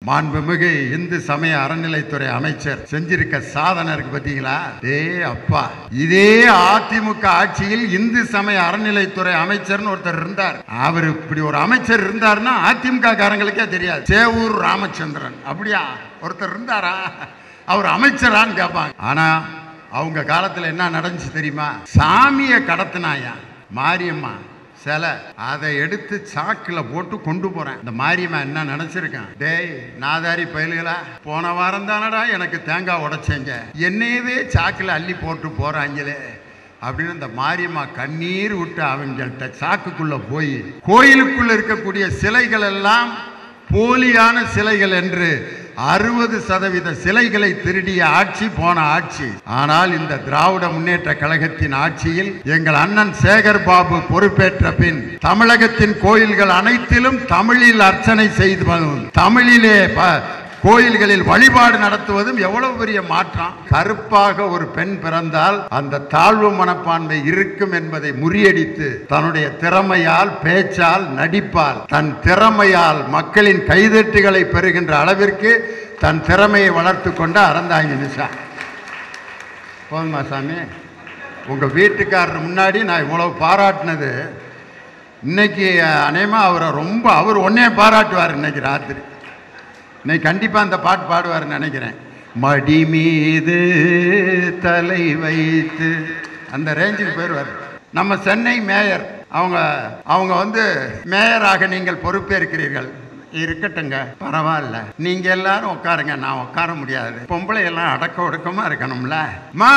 மாண்புமிகு இந்து சமய அறநிலைத்துறை அமைச்சர் செஞ்சிருக்க சாதனை இருக்கு பாத்தீங்களா டே அப்பா இதே அதிமுக ஆட்சியில் இந்து சமய அறநிலைத்துறை அமைச்சர்னு ஒருத்தர் இருந்தார் அவர் இப்படி ஒரு அமைச்சர் இருந்தாருன்னா அதிமுக காரங்களுக்கே தெரியாது சேவூர் ராமச்சந்திரன் அப்படியா ஒருத்தர் இருந்தாரா அவர் அமைச்சரான்னு கேட்பாங்க ஆனா அவங்க காலத்துல என்ன நடந்துச்சு தெரியுமா சாமியை கடத்தினாயா மாரியம்மா சிலை அதை எடுத்து சாக்கில் போட்டு கொண்டு போறேன் இந்த மாரியம்மா என்ன நினைச்சிருக்கேன் டேய் நாதாரி பயலுகளா போன வாரம் தானடா எனக்கு தேங்காய் உடைச்சேங்க என்னையவே சாக்கில் அள்ளி போட்டு போறாங்களே அப்படின்னு இந்த மாரியம்மா கண்ணீர் விட்டு அவங்கள்ட்ட சாக்குக்குள்ள போய் கோயிலுக்குள்ள இருக்கக்கூடிய சிலைகள் எல்லாம் போலியான சிலைகள் என்று அறுபது சதவீத சிலைகளை திருடிய ஆட்சி போன ஆட்சி ஆனால் இந்த திராவிட முன்னேற்ற கழகத்தின் ஆட்சியில் எங்கள் அண்ணன் சேகர் பாபு பொறுப்பேற்ற பின் தமிழகத்தின் கோயில்கள் அனைத்திலும் தமிழில் அர்ச்சனை செய்து வரும். தமிழிலே ப- கோயில்களில் வழிபாடு நடத்துவதும் எவ்வளவு பெரிய மாற்றம் கருப்பாக ஒரு பெண் பிறந்தால் அந்த தாழ்வு மனப்பான்மை இருக்கும் என்பதை முறியடித்து தன்னுடைய திறமையால் பேச்சால் நடிப்பால் தன் திறமையால் மக்களின் கைதட்டுகளை பெறுகின்ற அளவிற்கு தன் திறமையை வளர்த்து கொண்ட அறந்தாங்க நிஷா போதுமா சாமி உங்க வீட்டுக்காரர் முன்னாடி நான் இவ்வளவு பாராட்டினது இன்னைக்கு அநேகமா அவரை ரொம்ப அவர் ஒன்னே பாராட்டுவார் இன்னைக்கு ராத்திரி இன்னைக்கு கண்டிப்பா அந்த பாட்டு பாடுவார்னு நினைக்கிறேன் மடி மீது தலை வைத்து அந்த ரேஞ்சுக்கு போயிடுவார் நம்ம சென்னை மேயர் அவங்க அவங்க வந்து மேயராக நீங்கள் பொறுப்பேற்கிறீர்கள் இருக்கட்டுங்க பரவாயில்ல நீங்க எல்லாரும் உட்காருங்க நான் உட்கார முடியாது பொம்பளை எல்லாம் அடக்க ஒடுக்கமா இருக்கணும்ல மா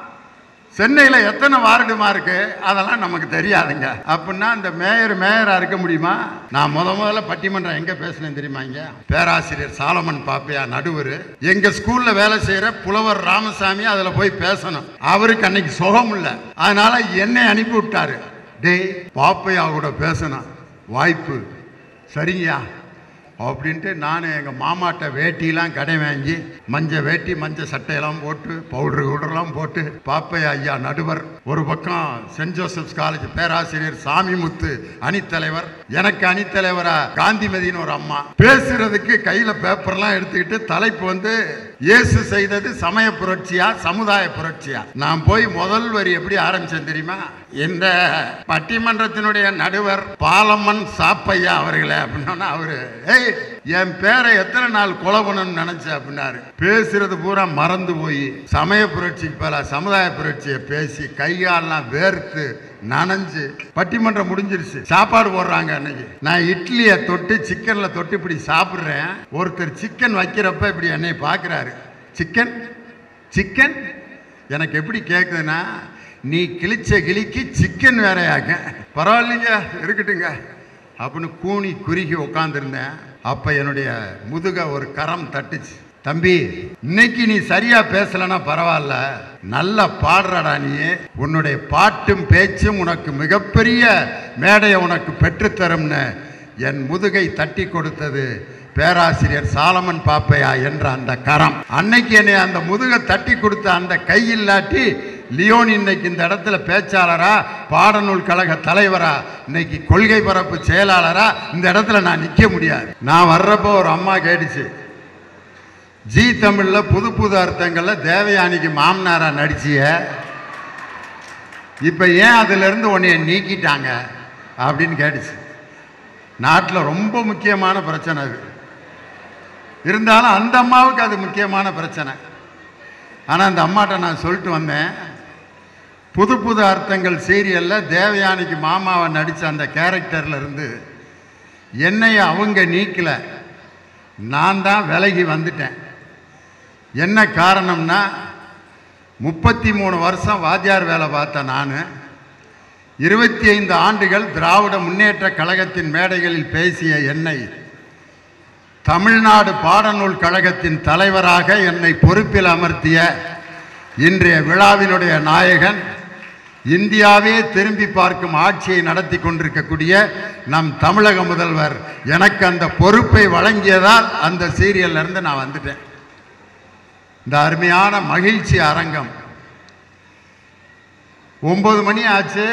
சென்னையில எத்தனை வார்டுமா இருக்கு அதெல்லாம் நமக்கு தெரியாதுங்க அப்படின்னா இந்த மேயர் மேயரா இருக்க முடியுமா நான் முத முதல்ல பட்டிமன்றம் எங்க பேசினேன் தெரியுமா இங்க பேராசிரியர் சாலமன் பாப்பையா நடுவர் எங்க ஸ்கூல்ல வேலை செய்யற புலவர் ராமசாமி அதுல போய் பேசணும் அவருக்கு அன்னைக்கு சுகம் இல்லை அதனால என்னை அனுப்பி விட்டாரு டேய் பாப்பையா கூட பேசணும் வாய்ப்பு சரிங்கய்யா அப்படின்ட்டு நான் எங்கள் மாமாட்ட வேட்டிலாம் கடை வாங்கி மஞ்சள் வேட்டி மஞ்சள் சட்டையெல்லாம் போட்டு பவுடர் கவுடர்லாம் போட்டு பாப்பையா ஐயா நடுவர் ஒரு பக்கம் சென்ட் ஜோசப்ஸ் காலேஜ் பேராசிரியர் சாமிமுத்து அணித்தலைவர் எனக்கு அணித்தலைவரா காந்திமதின்னு ஒரு அம்மா பேசுறதுக்கு கையில் பேப்பர்லாம் எடுத்துக்கிட்டு தலைப்பு வந்து இயேசு செய்தது சமய புரட்சியா சமுதாய புரட்சியா நான் போய் முதல் வரி எப்படி ஆரம்பிச்சேன் தெரியுமா இந்த பட்டிமன்றத்தினுடைய நடுவர் பாலம்மன் சாப்பையா அவர்களே அப்படின்னா அவரு ஏய் என் பேரை எத்தனை நாள் கொலை பண்ணணும்னு நினைச்சேன் அப்படின்னாரு பேசுறது பூரா மறந்து போய் சமய புரட்சிக்கு பல சமுதாய புரட்சியை பேசி கைகாலெல்லாம் வேர்த்து நனைஞ்சு பட்டிமன்றம் முடிஞ்சிருச்சு சாப்பாடு போடுறாங்க அன்னைக்கு நான் இட்லியை தொட்டு சிக்கன்ல தொட்டு இப்படி சாப்பிட்றேன் ஒருத்தர் சிக்கன் வைக்கிறப்ப இப்படி என்னை பார்க்குறாரு சிக்கன் சிக்கன் எனக்கு எப்படி கேட்குதுன்னா நீ கிழிச்ச கிளிக்கு சிக்கன் வேறையாக்க பரவாயில்லைங்க இருக்கட்டுங்க அப்படின்னு கூனி குறுகி உட்காந்துருந்தேன் அப்போ என்னுடைய முதுக ஒரு கரம் தட்டுச்சு தம்பி இன்னைக்கு நீ சரியா பேசலன்னா பரவாயில்ல நல்லா பாடுறடா நீ உன்னுடைய பாட்டும் பேச்சும் உனக்கு மிகப்பெரிய மேடையை உனக்கு பெற்றுத்தரும்னு என் முதுகை தட்டி கொடுத்தது பேராசிரியர் சாலமன் பாப்பையா என்ற அந்த கரம் அன்னைக்கு என்னை அந்த முதுகை தட்டி கொடுத்த அந்த கை இல்லாட்டி லியோன் இன்னைக்கு இந்த இடத்துல பேச்சாளரா பாடநூல் கழக தலைவரா இன்னைக்கு கொள்கை பரப்பு செயலாளரா இந்த இடத்துல நான் நிற்க முடியாது நான் வர்றப்போ ஒரு அம்மா கேட்டுச்சு ஜி தமிழ்ல புது புது அர்த்தங்கள்ல தேவயானிக்கு மாமனாரா நடிச்சிய இப்ப ஏன் அதுல இருந்து உன்னைய நீக்கிட்டாங்க அப்படின்னு கேட்டுச்சு நாட்டில் ரொம்ப முக்கியமான பிரச்சனை அது இருந்தாலும் அந்த அம்மாவுக்கு அது முக்கியமான பிரச்சனை ஆனால் அந்த அம்மாட்ட நான் சொல்லிட்டு வந்தேன் புது புது அர்த்தங்கள் சீரியலில் தேவயானிக்கு மாமாவை நடித்த அந்த கேரக்டர்ல இருந்து என்னைய அவங்க நீக்கல நான் தான் விலகி வந்துட்டேன் என்ன காரணம்னா முப்பத்தி மூணு வருஷம் வாத்தியார் வேலை பார்த்த நான் இருபத்தி ஐந்து ஆண்டுகள் திராவிட முன்னேற்ற கழகத்தின் மேடைகளில் பேசிய என்னை தமிழ்நாடு பாடநூல் கழகத்தின் தலைவராக என்னை பொறுப்பில் அமர்த்திய இன்றைய விழாவினுடைய நாயகன் இந்தியாவே திரும்பி பார்க்கும் ஆட்சியை நடத்தி கொண்டிருக்கக்கூடிய நம் தமிழக முதல்வர் எனக்கு அந்த பொறுப்பை வழங்கியதால் அந்த சீரியல்ல இருந்து நான் வந்துட்டேன் இந்த அருமையான மகிழ்ச்சி அரங்கம் ஒன்பது மணி ஆச்சு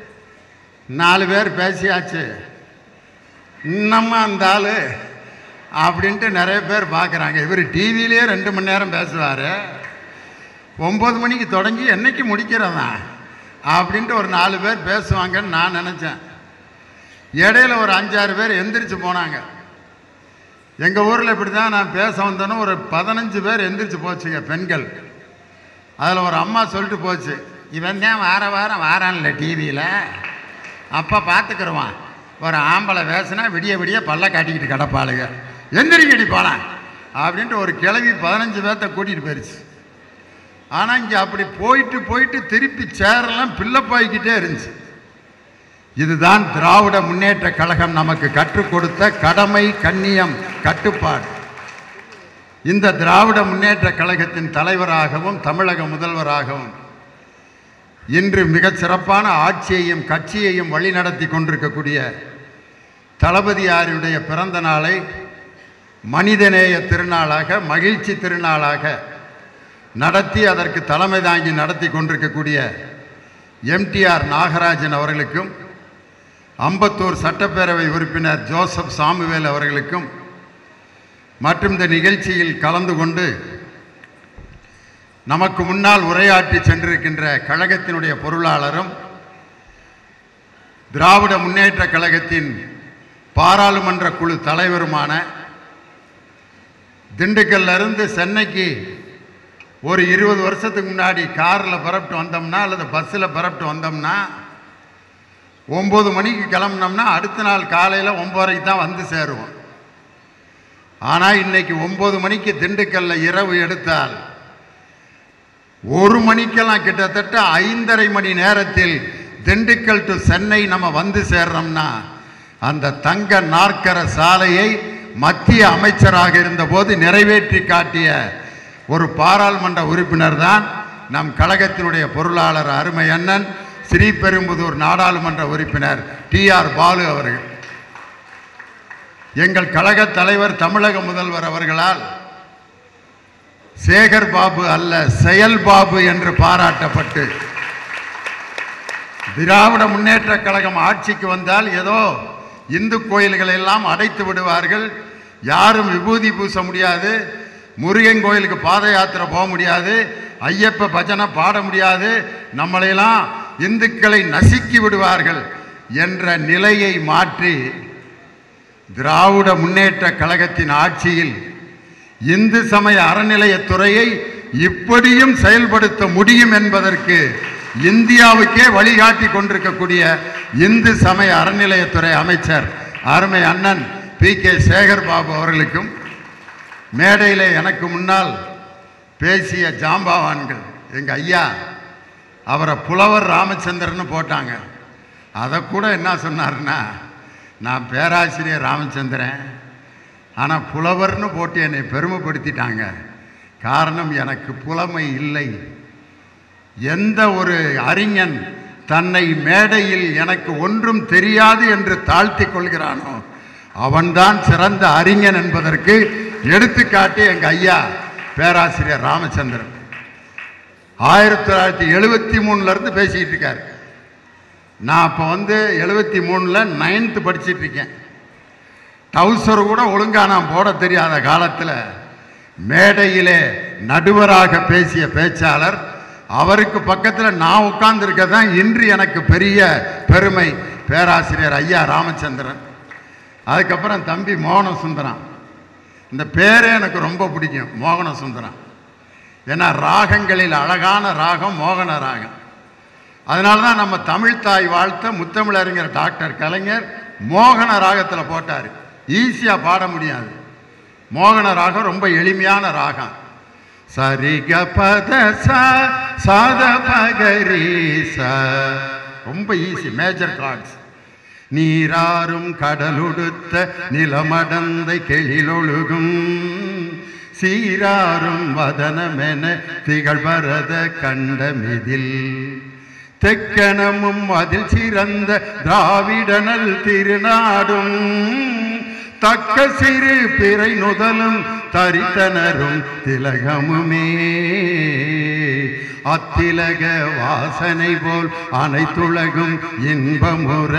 நாலு பேர் பேசியாச்சு இன்னமும் அந்த ஆளு அப்படின்ட்டு நிறைய பேர் பார்க்குறாங்க இவர் டிவிலேயே ரெண்டு மணி நேரம் பேசுவார் ஒம்பது மணிக்கு தொடங்கி என்னைக்கு முடிக்கிறதா அப்படின்ட்டு ஒரு நாலு பேர் பேசுவாங்கன்னு நான் நினச்சேன் இடையில ஒரு அஞ்சாறு பேர் எந்திரிச்சு போனாங்க எங்கள் ஊரில் இப்படி தான் நான் பேச வந்தோன்னு ஒரு பதினஞ்சு பேர் எந்திரிச்சு போச்சுங்க பெண்கள் அதில் ஒரு அம்மா சொல்லிட்டு போச்சு இவன் தான் வார வாரம் வாரான்ல டிவியில் அப்போ பார்த்துக்கிருவான் ஒரு ஆம்பளை வேசுனா விடிய விடிய பல்ல காட்டிக்கிட்டு கிடப்பாளுங்க எந்திரிக்கடி போலாம் அப்படின்ட்டு ஒரு கிளவி பதினஞ்சு பேர்த்த கூட்டிகிட்டு போயிடுச்சு ஆனால் இங்கே அப்படி போயிட்டு போயிட்டு திருப்பி சேரெல்லாம் பிள்ளைப்பாய்க்கிட்டே இருந்துச்சு இதுதான் திராவிட முன்னேற்ற கழகம் நமக்கு கற்றுக் கொடுத்த கடமை கண்ணியம் கட்டுப்பாடு இந்த திராவிட முன்னேற்ற கழகத்தின் தலைவராகவும் தமிழக முதல்வராகவும் இன்று மிகச் சிறப்பான ஆட்சியையும் கட்சியையும் வழிநடத்தி கொண்டிருக்கக்கூடிய தளபதியாருடைய பிறந்த நாளை மனிதநேய திருநாளாக மகிழ்ச்சி திருநாளாக நடத்தி அதற்கு தலைமை தாங்கி நடத்தி கொண்டிருக்கக்கூடிய எம்டிஆர் நாகராஜன் அவர்களுக்கும் அம்பத்தூர் சட்டப்பேரவை உறுப்பினர் ஜோசப் சாமுவேல் அவர்களுக்கும் மற்றும் இந்த நிகழ்ச்சியில் கலந்து கொண்டு நமக்கு முன்னால் உரையாற்றி சென்றிருக்கின்ற கழகத்தினுடைய பொருளாளரும் திராவிட முன்னேற்ற கழகத்தின் பாராளுமன்ற குழு தலைவருமான திண்டுக்கல்ல இருந்து சென்னைக்கு ஒரு இருபது வருஷத்துக்கு முன்னாடி காரில் பரப்பிட்டு வந்தோம்னா அல்லது பஸ்ஸில் பரப்பிட்டு வந்தோம்னா ஒம்பது மணிக்கு கிளம்புனோம்னா அடுத்த நாள் காலையில் ஒம்பதரைக்கு தான் வந்து சேருவோம் ஆனால் இன்னைக்கு ஒம்பது மணிக்கு திண்டுக்கல்ல இரவு எடுத்தால் ஒரு மணிக்கெல்லாம் கிட்டத்தட்ட ஐந்தரை மணி நேரத்தில் திண்டுக்கல் டு சென்னை நம்ம வந்து சேர்றோம்னா அந்த தங்க நாற்கர சாலையை மத்திய அமைச்சராக இருந்தபோது நிறைவேற்றி காட்டிய ஒரு பாராளுமன்ற உறுப்பினர் தான் நம் கழகத்தினுடைய பொருளாளர் அருமை அண்ணன் ஸ்ரீபெரும்புதூர் நாடாளுமன்ற உறுப்பினர் டி ஆர் பாலு அவர்கள் எங்கள் கழக தலைவர் தமிழக முதல்வர் அவர்களால் சேகர் பாபு அல்ல செயல் பாபு என்று பாராட்டப்பட்டு திராவிட முன்னேற்ற கழகம் ஆட்சிக்கு வந்தால் ஏதோ இந்து கோயில்களை எல்லாம் அடைத்து விடுவார்கள் யாரும் விபூதி பூச முடியாது முருகன் கோயிலுக்கு பாத யாத்திரை போக முடியாது ஐயப்ப பஜனை பாட முடியாது நம்மளையெல்லாம் இந்துக்களை நசுக்கி விடுவார்கள் என்ற நிலையை மாற்றி திராவிட முன்னேற்ற கழகத்தின் ஆட்சியில் இந்து சமய அறநிலையத்துறையை இப்படியும் செயல்படுத்த முடியும் என்பதற்கு இந்தியாவுக்கே வழிகாட்டி கொண்டிருக்கக்கூடிய இந்து சமய அறநிலையத்துறை அமைச்சர் அருமை அண்ணன் பி கே சேகர் பாபு அவர்களுக்கும் மேடையில் எனக்கு முன்னால் பேசிய ஜாம்பவான்கள் எங்கள் ஐயா அவரை புலவர் ராமச்சந்திரன்னு போட்டாங்க அதை கூட என்ன சொன்னாருன்னா நான் பேராசிரியர் ராமச்சந்திரன் ஆனால் புலவர்னு போட்டு என்னை பெருமைப்படுத்திட்டாங்க காரணம் எனக்கு புலமை இல்லை எந்த ஒரு அறிஞன் தன்னை மேடையில் எனக்கு ஒன்றும் தெரியாது என்று தாழ்த்தி கொள்கிறானோ அவன்தான் சிறந்த அறிஞன் என்பதற்கு எடுத்துக்காட்டி எங்கள் ஐயா பேராசிரியர் ராமச்சந்திரன் ஆயிரத்தி தொள்ளாயிரத்தி எழுபத்தி மூணுலேருந்து பேசிக்கிட்டு இருக்காரு நான் அப்போ வந்து எழுபத்தி மூணில் நைன்த்து படிச்சிட்டு இருக்கேன் டவுசர் கூட ஒழுங்கா நான் போட தெரியாத காலத்தில் மேடையிலே நடுவராக பேசிய பேச்சாளர் அவருக்கு பக்கத்தில் நான் உட்கார்ந்துருக்க தான் இன்று எனக்கு பெரிய பெருமை பேராசிரியர் ஐயா ராமச்சந்திரன் அதுக்கப்புறம் தம்பி மோகன சுந்தரம் இந்த பேரே எனக்கு ரொம்ப பிடிக்கும் மோகன சுந்தரம் ஏன்னா ராகங்களில் அழகான ராகம் மோகன ராகம் அதனால தான் நம்ம தமிழ் தாய் வாழ்த்த முத்தமிழறிஞர் டாக்டர் கலைஞர் மோகன ராகத்தில் போட்டார் ஈஸியாக பாட முடியாது மோகன ராகம் ரொம்ப எளிமையான ராகம் சரிக பத ச சாத பகரி ச ரொம்ப ஈஸி மேஜர் கார்ட்ஸ் நீராறும் கடலுடுத்த நிலமடந்தை கெழிலொழுகும் சீராறும் வதனமென திகழ்பரத கண்டமிதில் தெக்கணமும் அதில் சிறந்த திராவிடனல் திருநாடும் தக்க சிறு பிறை நுதலும் தரித்தனரும் திலகமுமே அத்திலக வாசனை போல் அனைத்துலகும் இன்பமுற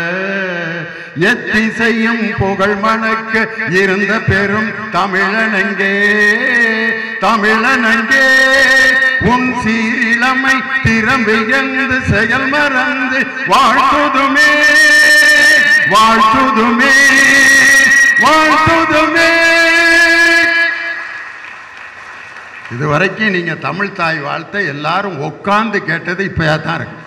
எத்திசையும் புகழ் மணக்க இருந்த பெரும் தமிழனங்கே தமிழனங்கே உன் சீரிழமை திறம்பியந்து செயல் மறந்து வாழ்த்துதுமே வாழ்த்துதுமே வாழ்த்துதுமே இதுவரைக்கும் நீங்க தமிழ் தாய் வாழ்த்த எல்லாரும் உட்கார்ந்து கேட்டது இப்பயா தான் இருக்கு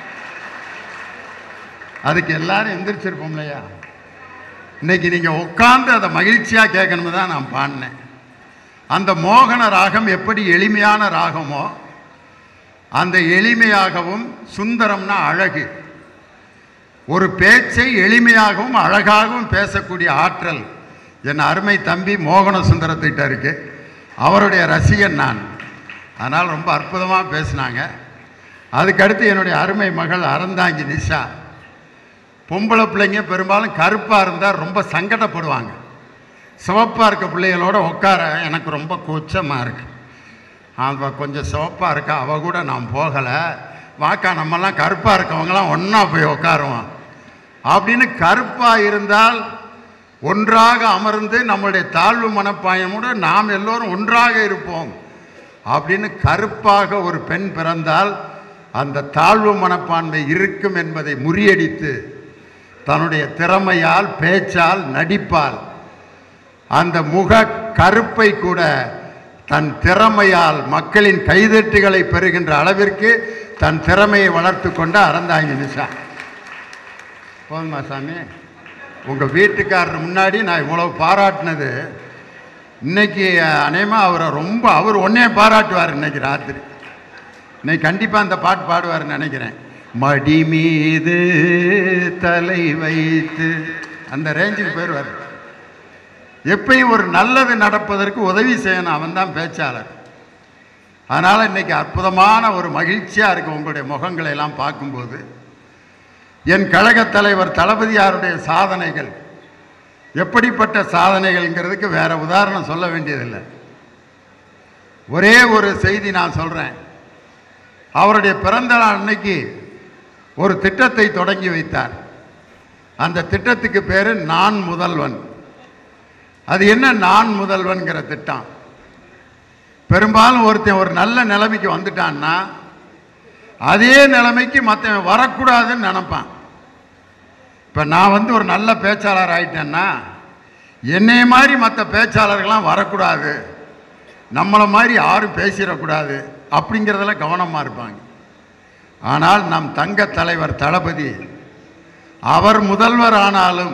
அதுக்கு எல்லாரும் எந்திரிச்சிருப்போம் இல்லையா இன்னைக்கு நீங்க உட்கார்ந்து அதை மகிழ்ச்சியா கேட்கணும்னு தான் நான் பாடினேன் அந்த மோகன ராகம் எப்படி எளிமையான ராகமோ அந்த எளிமையாகவும் சுந்தரம்னா அழகு ஒரு பேச்சை எளிமையாகவும் அழகாகவும் பேசக்கூடிய ஆற்றல் என் அருமை தம்பி மோகன சுந்தரத்திட்ட இருக்கு அவருடைய ரசிகன் நான் அதனால் ரொம்ப அதுக்கடுத்து பேசினாங்க அதுக்கடுத்து என்னுடைய அருமை மகள் அறந்தாங்கி நிஷா பொம்பளை பிள்ளைங்க பெரும்பாலும் கருப்பாக இருந்தால் ரொம்ப சங்கடப்படுவாங்க சிவப்பாக இருக்க பிள்ளைகளோட உட்கார எனக்கு ரொம்ப கூச்சமாக இருக்கு அவ கொஞ்சம் சிவப்பாக இருக்கா அவ கூட நான் போகலை வாக்கா நம்மெல்லாம் கருப்பாக இருக்கவங்களாம் ஒன்றா போய் உட்காருவோம் அப்படின்னு கருப்பாக இருந்தால் ஒன்றாக அமர்ந்து நம்மளுடைய தாழ்வு மனப்பாயமோடு நாம் எல்லோரும் ஒன்றாக இருப்போம் அப்படின்னு கருப்பாக ஒரு பெண் பிறந்தால் அந்த தாழ்வு மனப்பான்மை இருக்கும் என்பதை முறியடித்து தன்னுடைய திறமையால் பேச்சால் நடிப்பால் அந்த முக கருப்பை கூட தன் திறமையால் மக்களின் கைதட்டுகளை பெறுகின்ற அளவிற்கு தன் திறமையை வளர்த்து கொண்டு அறந்தாங்க நிஷா போதுமா சாமி உங்கள் வீட்டுக்காரர் முன்னாடி நான் இவ்வளவு பாராட்டினது இன்னைக்கு அநேகமாக அவரை ரொம்ப அவர் ஒன்னே பாராட்டுவார் இன்னைக்கு ராத்திரி இன்னைக்கு கண்டிப்பாக அந்த பாட்டு பாடுவார்னு நினைக்கிறேன் மடி மீது தலை வைத்து அந்த ரேஞ்சுக்கு போயிடுவார் எப்பயும் ஒரு நல்லது நடப்பதற்கு உதவி செய்யணும் அவன் தான் பேச்சாளர் அதனால் இன்னைக்கு அற்புதமான ஒரு மகிழ்ச்சியாக இருக்கு உங்களுடைய முகங்களை எல்லாம் பார்க்கும்போது என் கழகத் தலைவர் தளபதியாருடைய சாதனைகள் எப்படிப்பட்ட சாதனைகள்ங்கிறதுக்கு வேற உதாரணம் சொல்ல வேண்டியதில்லை ஒரே ஒரு செய்தி நான் சொல்கிறேன் அவருடைய பிறந்த நாள் அன்னைக்கு ஒரு திட்டத்தை தொடங்கி வைத்தார் அந்த திட்டத்துக்கு பேர் நான் முதல்வன் அது என்ன நான் முதல்வன்கிற திட்டம் பெரும்பாலும் ஒருத்தன் ஒரு நல்ல நிலைமைக்கு வந்துட்டான்னா அதே நிலைமைக்கு மற்றவன் வரக்கூடாதுன்னு நினைப்பான் இப்போ நான் வந்து ஒரு நல்ல பேச்சாளர் ஆயிட்டேன்னா என்னைய மாதிரி மற்ற பேச்சாளர்கள்லாம் வரக்கூடாது நம்மளை மாதிரி யாரும் பேசிடக்கூடாது அப்படிங்கிறதுல கவனமாக இருப்பாங்க ஆனால் நம் தங்க தலைவர் தளபதி அவர் முதல்வர் ஆனாலும்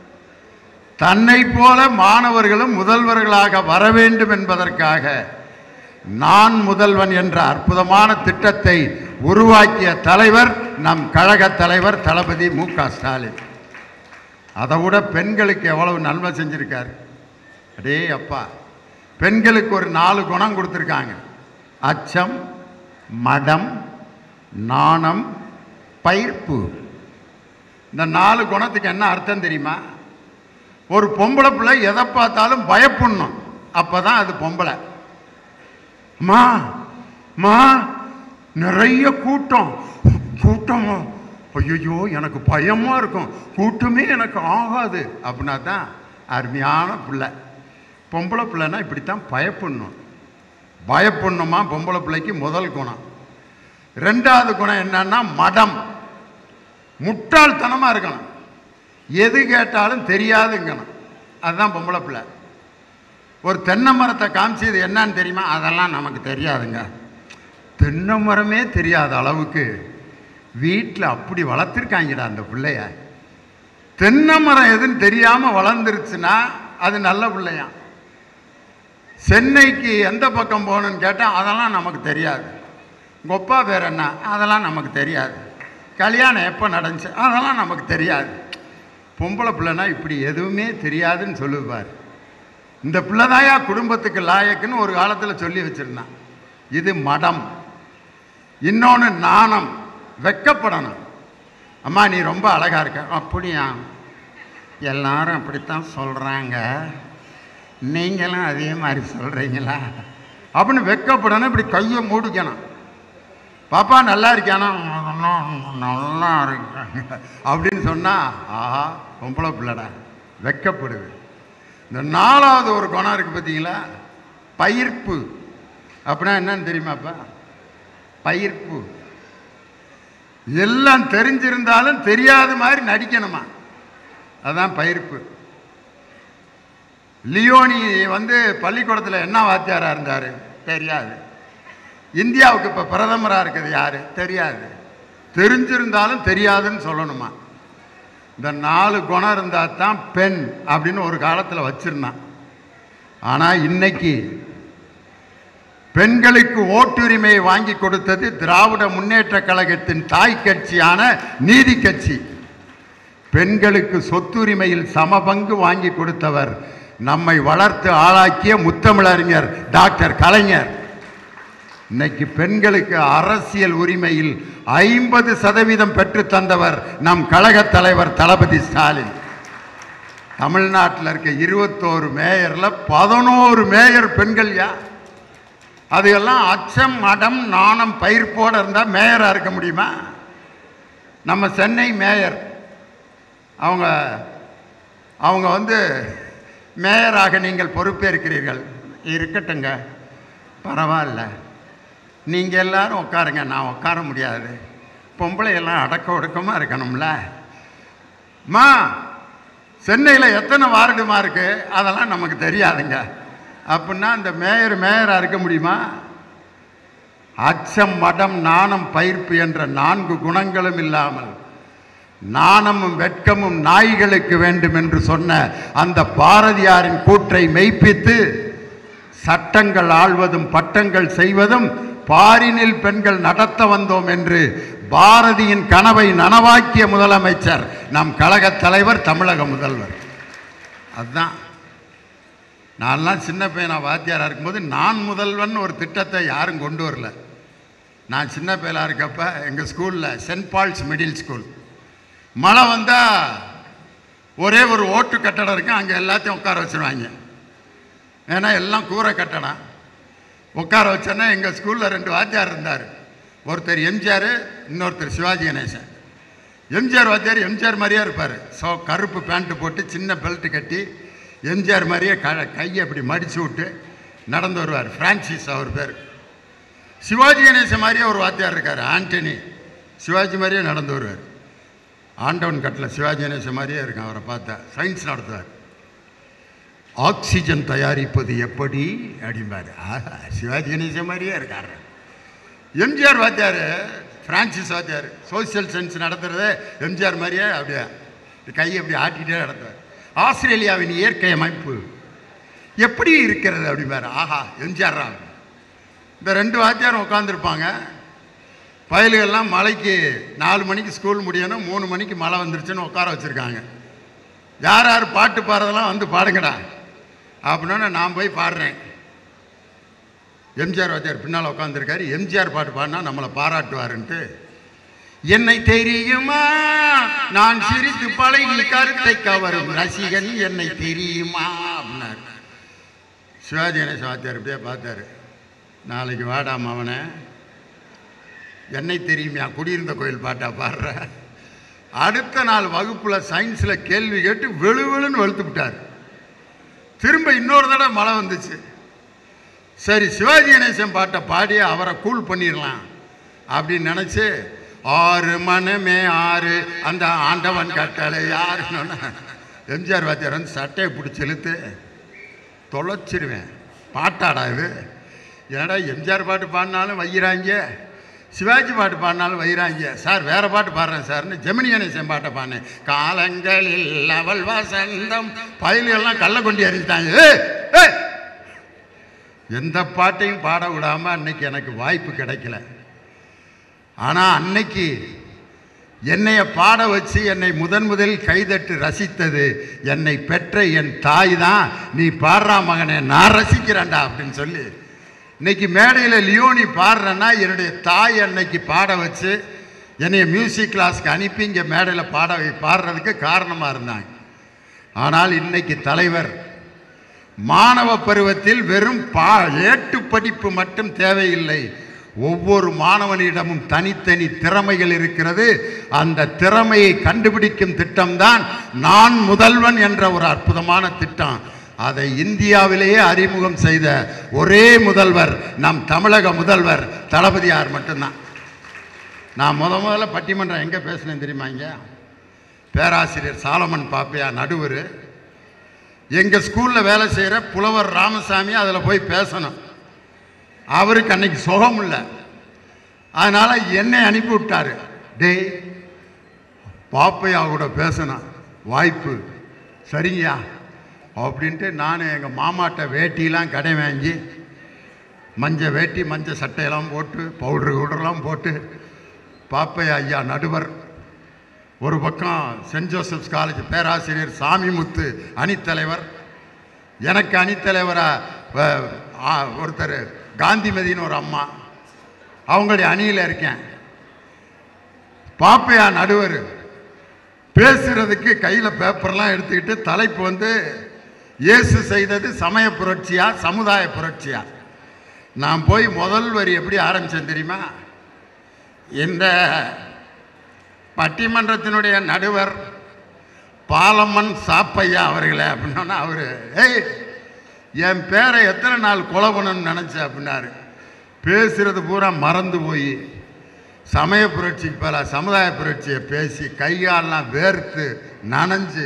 தன்னை போல மாணவர்களும் முதல்வர்களாக வர வேண்டும் என்பதற்காக நான் முதல்வன் என்ற அற்புதமான திட்டத்தை உருவாக்கிய தலைவர் நம் கழக தலைவர் தளபதி மு க ஸ்டாலின் அதை விட பெண்களுக்கு எவ்வளவு நன்மை செஞ்சிருக்காரு அடே அப்பா பெண்களுக்கு ஒரு நாலு குணம் கொடுத்துருக்காங்க அச்சம் மடம் நாணம் பயிர்ப்பு இந்த நாலு குணத்துக்கு என்ன அர்த்தம் தெரியுமா ஒரு பொம்பளை பிள்ளை எதை பார்த்தாலும் பயப்படணும் அப்போ தான் அது பொம்பளை மா மா நிறைய கூட்டம் கூட்டமா ஐயோ எனக்கு பயமா இருக்கும் கூட்டமே எனக்கு ஆகாது அப்படின்னா தான் அருமையான பிள்ளை பொம்பளை பிள்ளைனா இப்படித்தான் பயப்படணும் பயப்படணுமா பொம்பளை பிள்ளைக்கு முதல் குணம் ரெண்டாவது குணம் என்னன்னா மடம் முட்டாள்தனமாக இருக்கணும் எது கேட்டாலும் தெரியாதுங்கணும் அதுதான் பொம்பளை பிள்ளை ஒரு தென்னை மரத்தை காமிச்சு இது என்னன்னு தெரியுமா அதெல்லாம் நமக்கு தெரியாதுங்க தென்னை மரமே தெரியாத அளவுக்கு வீட்டில் அப்படி வளர்த்துருக்காங்கடா அந்த பிள்ளைய தென்னை மரம் எதுன்னு தெரியாமல் வளர்ந்துருச்சுன்னா அது நல்ல பிள்ளையாம் சென்னைக்கு எந்த பக்கம் போகணும்னு கேட்டால் அதெல்லாம் நமக்கு தெரியாது உங்கள் அப்பா பேர் என்ன அதெல்லாம் நமக்கு தெரியாது கல்யாணம் எப்போ நடந்துச்சு அதெல்லாம் நமக்கு தெரியாது பொம்பளை பிள்ளைனா இப்படி எதுவுமே தெரியாதுன்னு சொல்லுவார் இந்த பிள்ளைதாயா குடும்பத்துக்கு லாயக்குன்னு ஒரு காலத்தில் சொல்லி வச்சிருந்தான் இது மடம் இன்னொன்று நாணம் வெக்கப்படணும் அம்மா நீ ரொம்ப அழகா இருக்க அப்படியா எல்லாரும் அப்படித்தான் சொல்கிறாங்க நீங்களும் அதே மாதிரி சொல்கிறீங்களா அப்படின்னு வெக்கப்படணும் இப்படி கையை மூடிக்கணும் பாப்பா நல்லா இருக்கானா நல்லா இருக்காங்க அப்படின்னு சொன்னால் ஆஹா பொம்பளை பிள்ளடா வெக்கப்படுது இந்த நாலாவது ஒரு குணம் இருக்குது பார்த்தீங்களா பயிர்ப்பு அப்படின்னா என்னன்னு தெரியுமாப்பா பயிர்ப்பு எல்லாம் தெரிஞ்சிருந்தாலும் தெரியாத மாதிரி நடிக்கணுமா அதான் பயிர்ப்பு லியோனி வந்து பள்ளிக்கூடத்தில் என்ன வாத்தியாராக இருந்தார் தெரியாது இந்தியாவுக்கு இப்போ பிரதமராக இருக்குது யார் தெரியாது தெரிஞ்சிருந்தாலும் தெரியாதுன்னு சொல்லணுமா இந்த நாலு குணம் இருந்தால் தான் பெண் அப்படின்னு ஒரு காலத்தில் வச்சிருந்தான் ஆனால் இன்னைக்கு பெண்களுக்கு ஓட்டுரிமையை வாங்கி கொடுத்தது திராவிட முன்னேற்ற கழகத்தின் தாய் கட்சியான நீதி கட்சி பெண்களுக்கு சொத்துரிமையில் சமபங்கு வாங்கி கொடுத்தவர் நம்மை வளர்த்து ஆளாக்கிய முத்தமிழறிஞர் டாக்டர் கலைஞர் இன்னைக்கு பெண்களுக்கு அரசியல் உரிமையில் ஐம்பது சதவீதம் பெற்று தந்தவர் நம் கழகத் தலைவர் தளபதி ஸ்டாலின் தமிழ்நாட்டில் இருக்க இருபத்தோரு மேயரில் பதினோரு மேயர் பெண்கள் யா அதுயெல்லாம் அச்சம் மடம் நாணம் பயிர்ப்போடு இருந்தால் மேயராக இருக்க முடியுமா நம்ம சென்னை மேயர் அவங்க அவங்க வந்து மேயராக நீங்கள் பொறுப்பேற்கிறீர்கள் இருக்கட்டுங்க பரவாயில்ல நீங்கள் எல்லாரும் உட்காருங்க நான் உட்கார முடியாது பொம்பளை எல்லாம் அடக்க ஒடுக்கமாக இருக்கணும்ல மா சென்னையில் எத்தனை வார்டுமா இருக்குது அதெல்லாம் நமக்கு தெரியாதுங்க அப்படின்னா அந்த மேயர் மேயராக இருக்க முடியுமா அச்சம் மடம் நாணம் பயிர்ப்பு என்ற நான்கு குணங்களும் இல்லாமல் நாணமும் வெட்கமும் நாய்களுக்கு வேண்டும் என்று சொன்ன அந்த பாரதியாரின் கூற்றை மெய்ப்பித்து சட்டங்கள் ஆள்வதும் பட்டங்கள் செய்வதும் பாரினில் பெண்கள் நடத்த வந்தோம் என்று பாரதியின் கனவை நனவாக்கிய முதலமைச்சர் நம் கழகத் தலைவர் தமிழக முதல்வர் அதுதான் நான்லாம் சின்ன பையனா வாத்தியாராக இருக்கும்போது நான் முதல்வன் ஒரு திட்டத்தை யாரும் கொண்டு வரல நான் சின்ன பையலாக இருக்கப்ப எங்கள் ஸ்கூலில் சென்ட் பால்ஸ் மிடில் ஸ்கூல் மழை வந்தால் ஒரே ஒரு ஓட்டு கட்டடம் இருக்கு அங்கே எல்லாத்தையும் உட்கார வச்சுருவாங்க ஏன்னா எல்லாம் கூரை கட்டடம் உட்கார வச்சோன்னா எங்கள் ஸ்கூலில் ரெண்டு வாத்தியார் இருந்தார் ஒருத்தர் எம்ஜிஆர் இன்னொருத்தர் சிவாஜி கணேசன் எம்ஜிஆர் வாத்தியார் எம்ஜிஆர் மாதிரியே இருப்பார் ஸோ கருப்பு பேண்ட்டு போட்டு சின்ன பெல்ட்டு கட்டி எம்ஜிஆர் மாதிரியே க கையை அப்படி மடிச்சு விட்டு நடந்து வருவார் ஃப்ரான்சிஸ் அவர் பேர் சிவாஜி கணேசன் மாதிரியே ஒரு வாத்தியார் இருக்கார் ஆண்டனி சிவாஜி மாதிரியே நடந்து வருவார் ஆண்டவன் கட்டில் சிவாஜி கணேசன் மாதிரியே இருக்கும் அவரை பார்த்தா சயின்ஸ் நடத்துவார் ஆக்சிஜன் தயாரிப்பது எப்படி அப்படிம்பாரு ஆஹா சிவாஜி கணேசன் மாதிரியே இருக்காரு எம்ஜிஆர் வாத்தியார் பிரான்சிஸ் வாத்தியார் சோசியல் சயின்ஸ் நடத்துறது எம்ஜிஆர் மாதிரியே அப்படியே கையை அப்படி ஆட்டிகிட்டே நடத்துவார் ஆஸ்திரேலியாவின் இயற்கை அமைப்பு எப்படி இருக்கிறது அப்படிம்பாரு ஆஹா எம்ஜிஆர் ராவ் இந்த ரெண்டு வாத்தியாரும் உட்காந்துருப்பாங்க பயலுகள்லாம் மலைக்கு நாலு மணிக்கு ஸ்கூல் முடியணும் மூணு மணிக்கு மழை வந்துருச்சுன்னு உட்கார வச்சுருக்காங்க யார் யார் பாட்டு பாடுறதெல்லாம் வந்து பாடுங்கடா அப்படின்னா நான் போய் பாடுறேன் எம்ஜிஆர் வாத்தியார் பின்னால் உட்காந்துருக்காரு எம்ஜிஆர் பாட்டு பாடினா நம்மளை பாராட்டுவாருன்ட்டு என்னை தெரியுமா நான் சிரித்து பழகி கருத்தை கவரும் ரசிகன் என்னை தெரியுமா அப்படின்னாரு சிவாஜி கணேச வாத்தியார் இப்படியே பார்த்தாரு நாளைக்கு வாடாம் அவனை என்னை தெரியுமா குடியிருந்த கோயில் பாட்டா பாடுற அடுத்த நாள் வகுப்பில் சயின்ஸில் கேள்வி கேட்டு வெளு வெளுன்னு வெளுத்து விட்டார் திரும்ப இன்னொரு தடவை மழை வந்துச்சு சரி சிவாஜி கணேசன் பாட்டை பாடி அவரை கூல் பண்ணிடலாம் அப்படின்னு நினச்சி ஆறு மனமே ஆறு அந்த ஆண்டவன் கட்டளை யாருன்னு எம்ஜிஆர் வாத்தியார் வந்து சட்டையை பிடிச்சி இழுத்து தொலைச்சிருவேன் பாட்டாடா இது ஏடா எம்ஜிஆர் பாட்டு பாடினாலும் வைகிறாங்க சிவாஜி பாட்டு பாடினாலும் வைகிறாங்க சார் வேற பாட்டு பாடுறேன் சார்னு ஜெமினி கணேசன் பாட்டை பாடினேன் காலங்களில் அவள் வசந்தம் பயிலெல்லாம் கள்ள கொண்டு எறிஞ்சிட்டாங்க ஏய், ஏய். எந்த பாட்டையும் பாட விடாமல் அன்னைக்கு எனக்கு வாய்ப்பு கிடைக்கல ஆனால் அன்னைக்கு என்னைய பாட வச்சு என்னை முதன் முதலில் கைதட்டு ரசித்தது என்னை பெற்ற என் தாய் தான் நீ பாடுறா மகனே நான் ரசிக்கிறேன்டா அப்படின்னு சொல்லி இன்னைக்கு மேடையில் லியோனி பாடுறேன்னா என்னுடைய தாய் அன்னைக்கு பாட வச்சு என்னைய மியூசிக் கிளாஸ்க்கு அனுப்பி இங்கே மேடையில் பாட வை- பாடுறதுக்கு காரணமாக இருந்தாங்க ஆனால் இன்னைக்கு தலைவர் மாணவ பருவத்தில் வெறும் பா ஏட்டு படிப்பு மட்டும் தேவையில்லை ஒவ்வொரு மாணவனிடமும் தனித்தனி திறமைகள் இருக்கிறது அந்த திறமையை கண்டுபிடிக்கும் திட்டம்தான் நான் முதல்வன் என்ற ஒரு அற்புதமான திட்டம் அதை இந்தியாவிலேயே அறிமுகம் செய்த ஒரே முதல்வர் நம் தமிழக முதல்வர் தளபதியார் மட்டும்தான் நான் முத முதல்ல பட்டிமன்றம் எங்கே பேசினேன் தெரியுமா இங்கே பேராசிரியர் சாலமன் பாப்பையா நடுவர் எங்கள் ஸ்கூலில் வேலை செய்கிற புலவர் ராமசாமி அதில் போய் பேசணும் அவருக்கு அன்னைக்கு சுகம் இல்லை அதனால் என்னை அனுப்பி விட்டாரு டேய் பாப்பையா கூட பேசணும் வாய்ப்பு சரிங்கய்யா அப்படின்ட்டு நான் எங்கள் மாமாட்ட வேட்டிலாம் கடை வாங்கி மஞ்சள் வேட்டி மஞ்சள் சட்டையெல்லாம் போட்டு பவுட்ரு கவுடர்லாம் போட்டு பாப்பையா ஐயா நடுவர் ஒரு பக்கம் சென்ட் ஜோசப்ஸ் காலேஜ் பேராசிரியர் சாமிமுத்து அணித்தலைவர் எனக்கு அணித்தலைவராக ஒருத்தர் காந்திமதின்னு ஒரு அம்மா அவங்களுடைய அணியில் இருக்கேன் பாப்பையா நடுவர் பேசுறதுக்கு கையில் பேப்பர்லாம் எடுத்துக்கிட்டு தலைப்பு வந்து இயேசு செய்தது சமய புரட்சியா சமுதாய புரட்சியா நான் போய் முதல் வரி எப்படி ஆரம்பிச்சேன் தெரியுமா இந்த பட்டிமன்றத்தினுடைய நடுவர் பாலம்மன் சாப்பையா அவர்களே அப்படின்னா அவர் ஏய் என் பேரை எத்தனை நாள் கொலை பண்ணணும்னு நினச்சேன் அப்படின்னாரு பேசுறது பூரா மறந்து போய் சமய புரட்சிக்கு பல சமுதாய புரட்சியை பேசி கைகாலெலாம் வேர்த்து நனைஞ்சு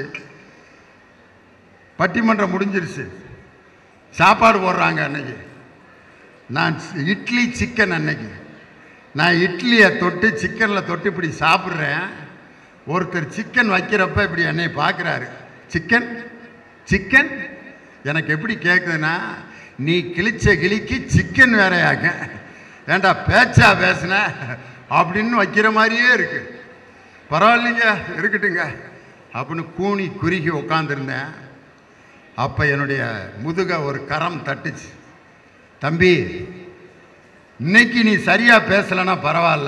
பட்டிமன்றம் முடிஞ்சிருச்சு சாப்பாடு போடுறாங்க அன்னைக்கு நான் இட்லி சிக்கன் அன்னைக்கு நான் இட்லியை தொட்டு சிக்கனில் தொட்டு இப்படி சாப்பிட்றேன் ஒருத்தர் சிக்கன் வைக்கிறப்ப இப்படி என்னை பார்க்குறாரு சிக்கன் சிக்கன் எனக்கு எப்படி கேட்குதுன்னா நீ கிழிச்ச கிளிக்கு சிக்கன் வேறையாக்க ஏண்டா பேச்சா பேசுன அப்படின்னு வைக்கிற மாதிரியே இருக்கு பரவாயில்லைங்க இருக்கட்டுங்க அப்படின்னு கூனி குறுகி உட்காந்துருந்தேன் அப்போ என்னுடைய முதுக ஒரு கரம் தட்டுச்சு தம்பி இன்னைக்கு நீ சரியா பேசலைன்னா பரவாயில்ல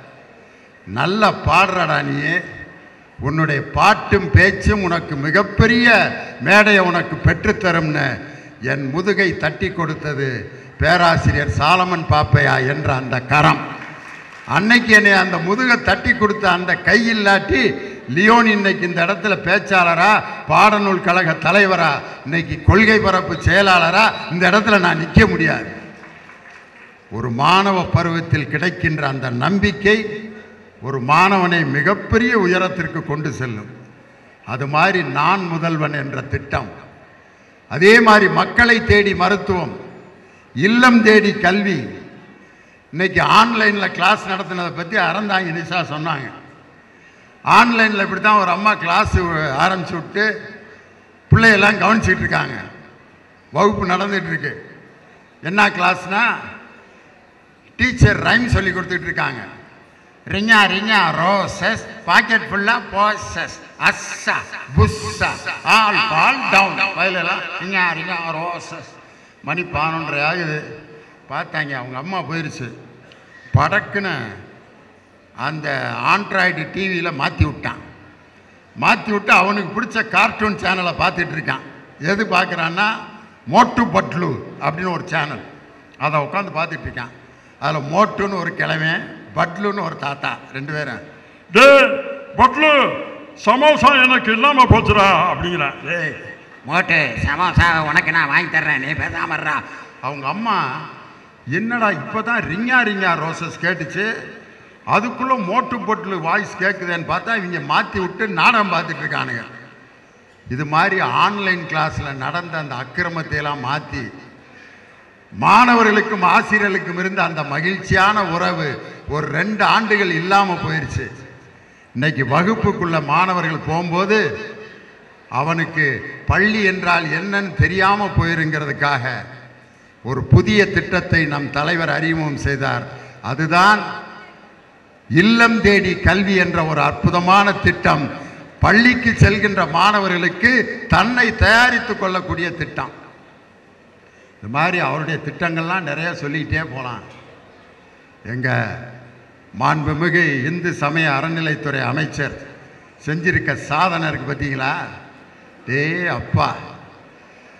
நல்லா பாடுறடா நீ உன்னுடைய பாட்டும் பேச்சும் உனக்கு மிகப்பெரிய மேடையை உனக்கு பெற்றுத்தரும்னு என் முதுகை தட்டி கொடுத்தது பேராசிரியர் சாலமன் பாப்பையா என்ற அந்த கரம் அன்னைக்கு என்னை அந்த முதுகை தட்டி கொடுத்த அந்த கை இல்லாட்டி லியோன் இன்னைக்கு இந்த இடத்துல பேச்சாளரா பாடநூல் கழக தலைவரா இன்னைக்கு கொள்கை பரப்பு செயலாளரா இந்த இடத்துல நான் நிற்க முடியாது ஒரு மாணவ பருவத்தில் கிடைக்கின்ற அந்த நம்பிக்கை ஒரு மாணவனை மிகப்பெரிய உயரத்திற்கு கொண்டு செல்லும் அது மாதிரி நான் முதல்வன் என்ற திட்டம் அதே மாதிரி மக்களை தேடி மருத்துவம் இல்லம் தேடி கல்வி இன்னைக்கு ஆன்லைனில் கிளாஸ் நடத்தினதை பற்றி அறந்தாங்க நிஷா சொன்னாங்க ஆன்லைனில் இப்படி தான் ஒரு அம்மா கிளாஸ் ஆரம்பிச்சு விட்டு பிள்ளையெல்லாம் கவனிச்சிட்டு இருக்காங்க வகுப்பு நடந்துட்டு இருக்கு என்ன கிளாஸ்னா டீச்சர் ரைம் சொல்லி கொடுத்துட்டு இருக்காங்க ரிங்கா ரிங்கா ரோசஸ் பாக்கெட் ஃபுல்லா posies husha busha all fall down வயலெல்லாம் ரிங்கா ரிங்கா ரோசஸ் மணி பதினொன்றரை ஆகுது பார்த்தாங்க அவங்க அம்மா போயிருச்சு படக்குன்னு அந்த ஆண்ட்ராய்டு டிவியில் மாற்றி விட்டான் மாற்றி விட்டு அவனுக்கு பிடிச்ச கார்ட்டூன் சேனலை பார்த்துட்டு இருக்கான் எது பார்க்குறான்னா மோட்டு பட்லு அப்படின்னு ஒரு சேனல் அதை உட்காந்து பார்த்துட்டு இருக்கான் அதில் மோட்டுன்னு ஒரு கிழவன் பட்லுன்னு ஒரு தாத்தா ரெண்டு பேரும் டே பட்லு சமோசா எனக்கு இல்லாம போச்சுடா அப்படிங்கிறேன் ஏய் மோட்டு சமோசா உனக்கு நான் வாங்கி தர்றேன் நீ பேசாம இருடா. அவங்க அம்மா என்னடா இப்போ தான் ரிங்கா ரிங்கா ரோசஸ் கேட்டுச்சு அதுக்குள்ளே மோட்டு பொட்டில் வாய்ஸ் கேட்குதேன்னு பார்த்தா இவங்க மாற்றி விட்டு நாடகம் பார்த்துட்டு இருக்கானுங்க இது மாதிரி ஆன்லைன் கிளாஸில் நடந்த அந்த அக்கிரமத்தை எல்லாம் மாற்றி மாணவர்களுக்கும் ஆசிரியர்களுக்கும் இருந்த அந்த மகிழ்ச்சியான உறவு ஒரு ரெண்டு ஆண்டுகள் இல்லாமல் போயிடுச்சு இன்னைக்கு வகுப்புக்குள்ள மாணவர்கள் போகும்போது அவனுக்கு பள்ளி என்றால் என்னன்னு தெரியாமல் போயிருங்கிறதுக்காக ஒரு புதிய திட்டத்தை நம் தலைவர் அறிமுகம் செய்தார் அதுதான் இல்லம் தேடி கல்வி என்ற ஒரு அற்புதமான திட்டம் பள்ளிக்கு செல்கின்ற மாணவர்களுக்கு தன்னை தயாரித்துக் கொள்ளக்கூடிய திட்டம் இந்த மாதிரி அவருடைய திட்டங்கள்லாம் நிறைய சொல்லிக்கிட்டே போகலாம் எங்கள் மாண்புமிகு இந்து சமய அறநிலைத்துறை அமைச்சர் செஞ்சிருக்க சாதனை இருக்கு பார்த்தீங்களா டே அப்பா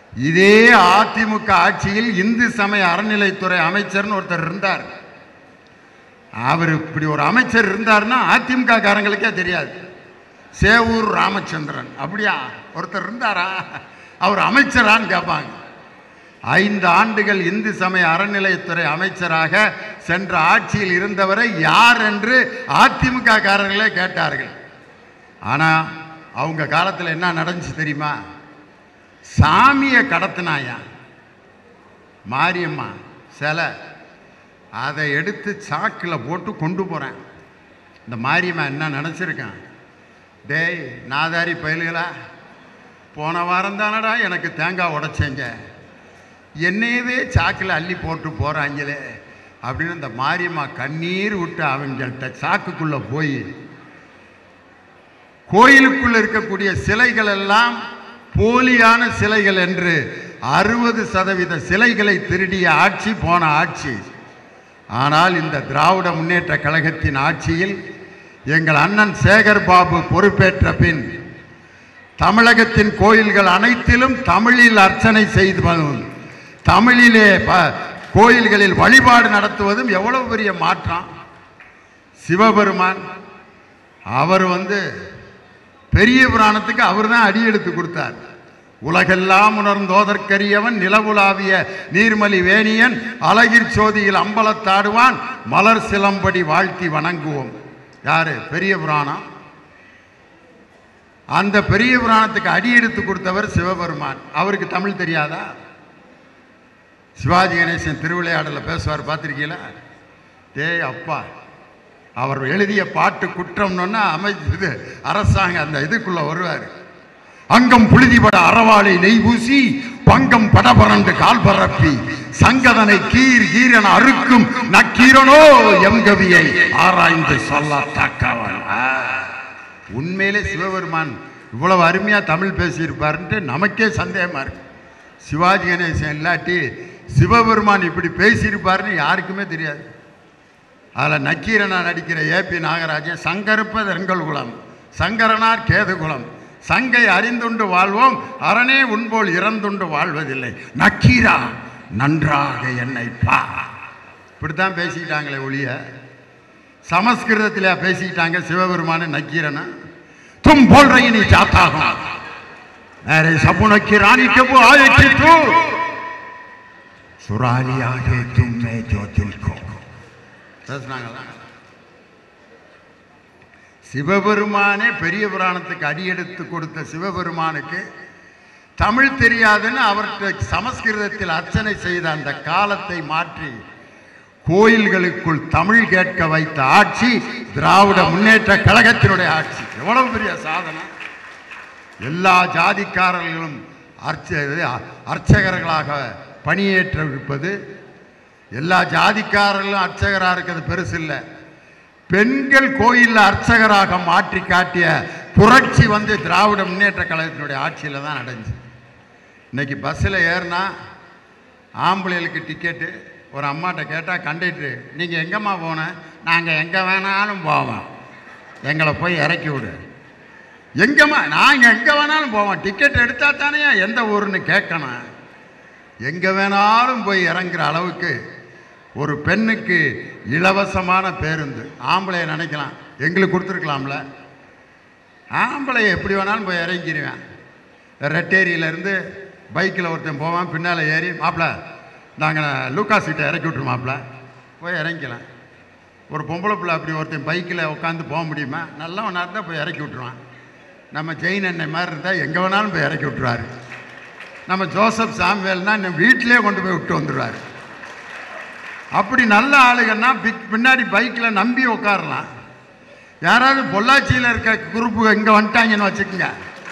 இதே அதிமுக ஆட்சியில் இந்து சமய அறநிலைத்துறை அமைச்சர்னு ஒருத்தர் இருந்தார் அவர் இப்படி ஒரு அமைச்சர் இருந்தார்னா அதிமுக காரங்களுக்கே தெரியாது சேவூர் ராமச்சந்திரன் அப்படியா ஒருத்தர் இருந்தாரா அவர் அமைச்சரான்னு கேட்பாங்க ஐந்து ஆண்டுகள் இந்து சமய அறநிலையத்துறை அமைச்சராக சென்ற ஆட்சியில் இருந்தவரை யார் என்று அதிமுக காரர்களே கேட்டார்கள் ஆனால் அவங்க காலத்தில் என்ன நடந்துச்சு தெரியுமா சாமியை கடத்தினாயா மாரியம்மா சிலை அதை எடுத்து சாக்கில் போட்டு கொண்டு போகிறேன் இந்த மாரியம்மா என்ன நினச்சிருக்கான் டேய் நாதாரி பயலுகளா போன வாரம் தானடா எனக்கு தேங்காய் உடைச்சேங்க என்னையவே சாக்கில் அள்ளி போட்டு போகிறாங்களே அப்படின்னு இந்த மாரியம்மா கண்ணீர் விட்டு அவங்கள்ட்ட சாக்குக்குள்ளே போய் கோயிலுக்குள்ள இருக்கக்கூடிய சிலைகள் எல்லாம் போலியான சிலைகள் என்று அறுபது சதவீத சிலைகளை திருடிய ஆட்சி போன ஆட்சி ஆனால் இந்த திராவிட முன்னேற்ற கழகத்தின் ஆட்சியில் எங்கள் அண்ணன் சேகர் பாபு பொறுப்பேற்ற பின் தமிழகத்தின் கோயில்கள் அனைத்திலும் தமிழில் அர்ச்சனை செய்து வரும். தமிழிலே ப- கோயில்களில் வழிபாடு நடத்துவதும் எவ்வளவு பெரிய மாற்றம் சிவபெருமான் அவர் வந்து பெரிய புராணத்துக்கு அவர் தான் அடி எடுத்து கொடுத்தார் உலகெல்லாம் உணர்ந்தோதற்கரியவன் நிலவுலாவிய நீர்மலி வேணியன் அழகிற் சோதியில் அம்பலத்தாடுவான் மலர் சிலம்படி வாழ்த்தி வணங்குவோம் யாரு பெரிய புராணம் அந்த பெரிய புராணத்துக்கு அடி எடுத்து கொடுத்தவர் சிவபெருமான் அவருக்கு தமிழ் தெரியாதா சிவாஜி கணேசன் திருவிளையாடல பேசுவார் பார்த்திருக்கீங்களா டேய் அப்பா அவர் எழுதிய பாட்டு குற்றம்னு அமை இது அரசாங்கம் அந்த இதுக்குள்ள வருவார் அங்கம் புழுதிபட அறவாளை நெய் பூசி பங்கம் படபரண்டு கால் பரப்பி சங்கதனை கீர் கீரன அறுக்கும் நக்கீரனோ எம்கவியை ஆராய்ந்து சொல்ல தக்கவன் ஆ. உண்மையிலே சிவபெருமான் இவ்வளவு அருமையா தமிழ் பேசியிருப்பாருன்ட்டு நமக்கே சந்தேகமா இருக்கு சிவாஜி கணேசன் இல்லாட்டி சிவபெருமான் இப்படி பேசியிருப்பாருன்னு யாருக்குமே தெரியாது அதில் நக்கீரனா நடிக்கிற ஏபி நாகராஜன் சங்கருப்பது எங்கள் குலம் சங்கரனார் கேது குலம் சங்கை அறிந்துண்டு வாழ்வோம் அரணே உன்போல் இறந்துண்டு வாழ்வதில்லை நக்கீரா நன்றாக என்னை பா இப்படித்தான் பேசிக்கிட்டாங்களே ஒழிய சமஸ்கிருதத்தில் பேசிக்கிட்டாங்க சிவபெருமான நக்கீரனா தும் போல் ரயினி ஜாத்தாகும் மேரே சபு நக்கீரானி கபு ஆயிற்று தூ சுராலியாக தும்மே ஜோதில் கோ பேசுனாங்களா சிவபெருமானே பெரிய புராணத்துக்கு அடியெடுத்து கொடுத்த சிவபெருமானுக்கு தமிழ் தெரியாதுன்னு அவர்கிட்ட சமஸ்கிருதத்தில் அர்ச்சனை செய்த அந்த காலத்தை மாற்றி கோயில்களுக்குள் தமிழ் கேட்க வைத்த ஆட்சி திராவிட முன்னேற்ற கழகத்தினுடைய ஆட்சி எவ்வளவு பெரிய சாதனை எல்லா ஜாதிக்காரர்களும் அர்ச்ச இது, அர்ச்சகர்களாக பணியேற்றிருப்பது எல்லா ஜாதிக்காரர்களும் அர்ச்சகராக இருக்கிறது பெருசு இல்லை பெண்கள் கோயிலில் அர்ச்சகராக மாற்றி காட்டிய புரட்சி வந்து திராவிட முன்னேற்ற கழகத்தினுடைய ஆட்சியில் தான் நடந்துச்சு இன்னைக்கு பஸ்ஸில் ஏறினா ஆம்பளைகளுக்கு டிக்கெட்டு ஒரு அம்மாட்ட கேட்டால் கண்டக்டரு நீங்கள் எங்கம்மா போன நாங்கள் எங்கே வேணாலும் போவோம் எங்களை போய் இறக்கி விடு எங்கம்மா நாங்கள் எங்கே வேணாலும் போவோம் டிக்கெட் எடுத்தா தானே எந்த ஊருன்னு கேட்கணும் எங்கே வேணாலும் போய் இறங்குற அளவுக்கு ஒரு பெண்ணுக்கு இலவசமான பேருந்து ஆம்பளைய நினைக்கலாம் எங்களுக்கு கொடுத்துருக்கலாம்ல ஆம்பளைய எப்படி வேணாலும் போய் இறங்கிடுவேன் ரெட்டேரியிலேருந்து பைக்கில் ஒருத்தன் போவான் பின்னால் ஏறி மாப்பிள்ள நாங்கள் லூக்கா சீட்டை இறக்கி விட்ருவோம் மாப்பிள்ள போய் இறங்கிக்கலாம் ஒரு பொம்பளை பிள்ளை அப்படி ஒருத்தன் பைக்கில் உட்காந்து போக முடியுமா நல்லவனாக இருந்தால் போய் இறக்கி விட்ருவான் நம்ம ஜெயின் அண்ணன் மாதிரி இருந்தால் எங்கே வேணாலும் போய் இறக்கி விட்ருவாரு நம்ம ஜோசப் சாம்வேல்னா நம்ம வீட்டிலே கொண்டு போய் விட்டு வந்துடுவார் அப்படி நல்ல ஆளுங்கன்னா பிக் பின்னாடி பைக்கில் நம்பி உட்காரலாம் யாராவது பொள்ளாச்சியில் இருக்க குரூப்பு இங்கே வந்துட்டாங்கன்னு வச்சுக்கோங்க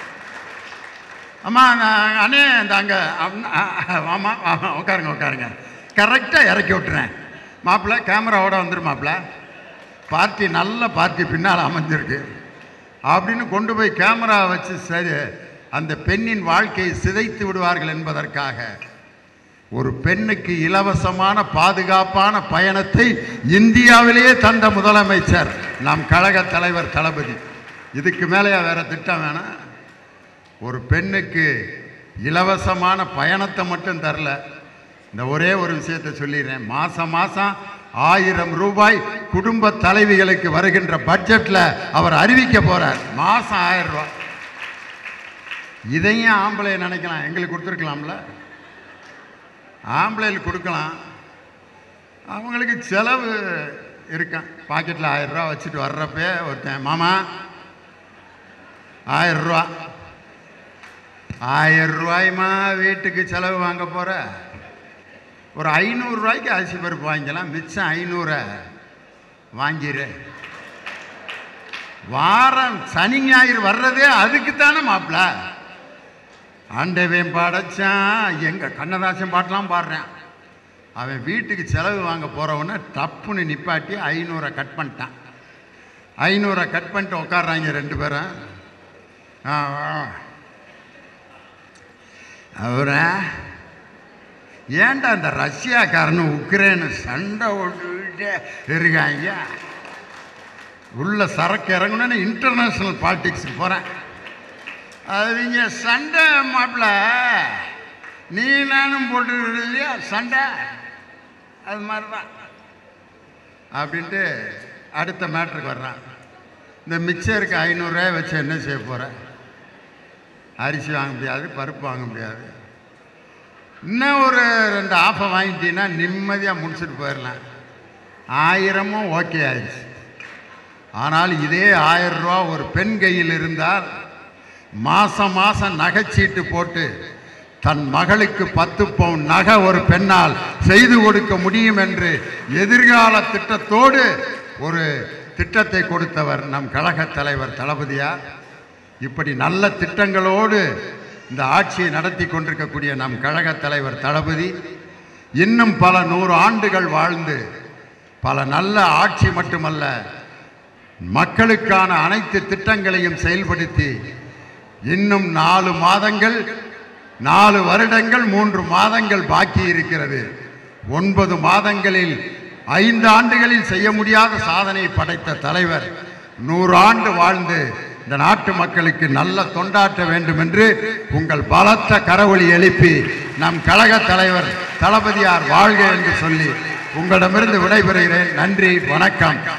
அம்மா நான் அண்ணே இந்த அங்கே ஆமாம் ஆமாம் உட்காருங்க உட்காருங்க கரெக்டாக இறக்கி விட்டுறேன் மாப்பிள்ளை கேமராவோட வந்துடும் மாப்பிள்ளை பார்ட்டி நல்ல பார்ட்டி பின்னால் அமைஞ்சிருக்கு அப்படின்னு கொண்டு போய் கேமரா வச்சு சரி அந்த பெண்ணின் வாழ்க்கையை சிதைத்து விடுவார்கள் என்பதற்காக ஒரு பெண்ணுக்கு இலவசமான பாதுகாப்பான பயணத்தை இந்தியாவிலேயே தந்த முதலமைச்சர் நம் கழக தலைவர் தளபதி இதுக்கு மேலேயா வேற திட்டம் வேணாம் ஒரு பெண்ணுக்கு இலவசமான பயணத்தை மட்டும் தரல இந்த ஒரே ஒரு விஷயத்தை சொல்லிடுறேன் மாசம் மாசம் ஆயிரம் ரூபாய் குடும்ப தலைவிகளுக்கு வருகின்ற பட்ஜெட்ல அவர் அறிவிக்க போறார் மாசம் ஆயிரம் ரூபாய் இதையும் ஆம்பளை நினைக்கலாம் எங்களுக்கு கொடுத்துருக்கலாம்ல ஆம்பளைகளுக்கு கொடுக்கலாம் அவங்களுக்கு செலவு இருக்கான் பாக்கெட்டில் ஆயிரம் ரூபா வச்சுட்டு வர்றப்பே ஒருத்தன் மாமா ஆயிரம் ரூபா ஆயிரம் ரூபாய்மா வீட்டுக்கு செலவு வாங்க போற ஒரு ஐநூறு ரூபாய்க்கு அரிசி பருப்பு வாங்கிக்கலாம் மிச்சம் ஐநூறை வாங்கிரு வாரம் சனி ஞாயிறு வர்றதே அதுக்கு தானே மாப்பிள்ள ஆண்டவன் படைச்சான் எங்க கண்ணதாசன் பாட்டெல்லாம் பாடுறேன் அவன் வீட்டுக்கு செலவு வாங்க போறவன டப்புன்னு நிப்பாட்டி ஐநூறை கட் பண்ணிட்டான் ஐநூறை கட் பண்ணிட்டு உட்காடுறாங்க ரெண்டு பேரும் ஆ, ஆ. அவரா ஏன்டா இந்த ரஷ்யாக்காரனும் உக்ரைனு சண்டை ஓட்டுக்கிட்டே இருக்காங்க உள்ள சரக்கு இறங்கணும்னு இன்டர்நேஷ்னல் பாலிடிக்ஸுக்கு போகிறேன் அவங்க சண்டை மாப்பிள்ள நீ நானும் போட்டு இல்லையா சண்டை அது மாதிரி தான் அப்படின்ட்டு அடுத்த மேட்ருக்கு வர்றான் இந்த மிக்சருக்கு ஐநூறுரூவா வச்சு என்ன செய்ய போகிற அரிசி வாங்க முடியாது பருப்பு வாங்க முடியாது இன்னும் ஒரு ரெண்டு ஆஃபை வாங்கிட்டீங்கன்னா நிம்மதியாக முடிச்சுட்டு போயிடலாம் ஆயிரமும் ஓகே ஆயிடுச்சு ஆனால் இதே ஆயிரம் ரூபா ஒரு பெண் கையில் இருந்தால் மாசம் மாசம் நகைச்சீட்டு போட்டு தன் மகளுக்கு பத்து பவுன் நகை ஒரு பெண்ணால் செய்து கொடுக்க முடியும் என்று எதிர்கால திட்டத்தோடு ஒரு திட்டத்தை கொடுத்தவர் நம் கழக தலைவர் தளபதியார் இப்படி நல்ல திட்டங்களோடு இந்த ஆட்சியை நடத்தி கொண்டிருக்கக்கூடிய நம் கழக தலைவர் தளபதி இன்னும் பல நூறு ஆண்டுகள் வாழ்ந்து பல நல்ல ஆட்சி மட்டுமல்ல மக்களுக்கான அனைத்து திட்டங்களையும் செயல்படுத்தி இன்னும் நாலு மாதங்கள் நாலு வருடங்கள் மூன்று மாதங்கள் பாக்கி இருக்கிறது ஒன்பது மாதங்களில் ஐந்து ஆண்டுகளில் செய்ய முடியாத சாதனை படைத்த தலைவர் நூறு ஆண்டு வாழ்ந்து இந்த நாட்டு மக்களுக்கு நல்ல தொண்டாற்ற வேண்டும் என்று உங்கள் பலத்த கரவொலி எழுப்பி நம் கழக தலைவர் தளபதியார் வாழ்க என்று சொல்லி உங்களிடமிருந்து விடைபெறுகிறேன் நன்றி வணக்கம்